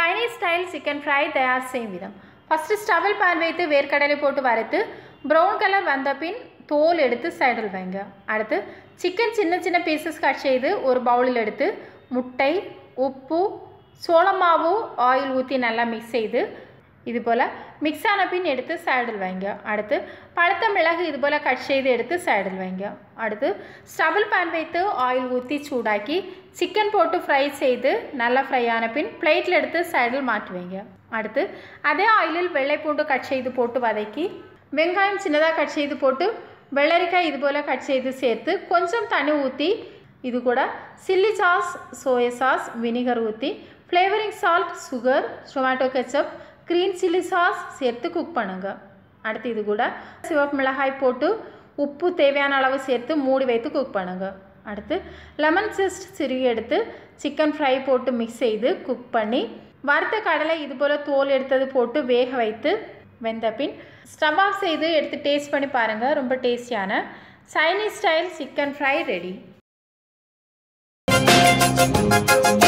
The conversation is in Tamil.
சைனீஸ் ஸ்டைல் சிக்கன் ஃப்ரை தயார் செய்யும் விதம் ஃபஸ்ட்டு ஸ்டவில் பேன் வைத்து வேர்க்கடலை போட்டு வறுத்து ப்ரௌன் கலர் வந்த பின் தோல் எடுத்து சைடில் வைங்க அடுத்து சிக்கன் சின்ன சின்ன பீசஸ் கட் செய்து ஒரு பவுலில் எடுத்து முட்டை உப்பு சோளமாவு ஆயில் ஊற்றி நல்லா மிக்ஸ் செய்து இது போல் மிக்ஸ் ஆன பின் எடுத்து சைடில் வைங்க அடுத்து பழுத்த மிளகு இது போல் கட் செய்து எடுத்து சைடில் வைங்க அடுத்து ஸ்டபிள் பேன் வைத்து ஆயில் ஊற்றி சூடாக்கி சிக்கன் போட்டு ஃப்ரை செய்து நல்லா ஃப்ரை ஆன பின் பிளேட்டில் எடுத்து சைடில் மாட்டுவீங்க அடுத்து அதே ஆயிலில் வெள்ளை பூண்டு கட் செய்து போட்டு வதக்கி வெங்காயம் சின்னதாக கட் செய்து போட்டு வெள்ளரிக்காய் இது போல் கட் செய்து சேர்த்து கொஞ்சம் தண்ணி ஊற்றி இது கூட chilli sauce soya sauce vinegar ஊற்றி flavouring salt sugar tomato ketchup green chilli sauce சேர்த்து குக் பண்ணுங்க அடுத்து இது கூட சிவப்பு மிளகாய் போட்டு உப்பு தேவையான அளவு சேர்த்து மூடி வைத்து குக் பண்ணுங்க அடுத்து லெமன் ஜஸ்ட் சிறுகி எடுத்து சிக்கன் ஃப்ரை போட்டு மிக்ஸ் செய்து குக் பண்ணி வறுத்த கடலை இது போல் தோல் எடுத்தது போட்டு வேக வைத்து வெந்த பின் ஸ்டவ் ஆஃப் செய்து எடுத்து டேஸ்ட் பண்ணி பாருங்கள் ரொம்ப டேஸ்டியான Chinese style chicken fry ready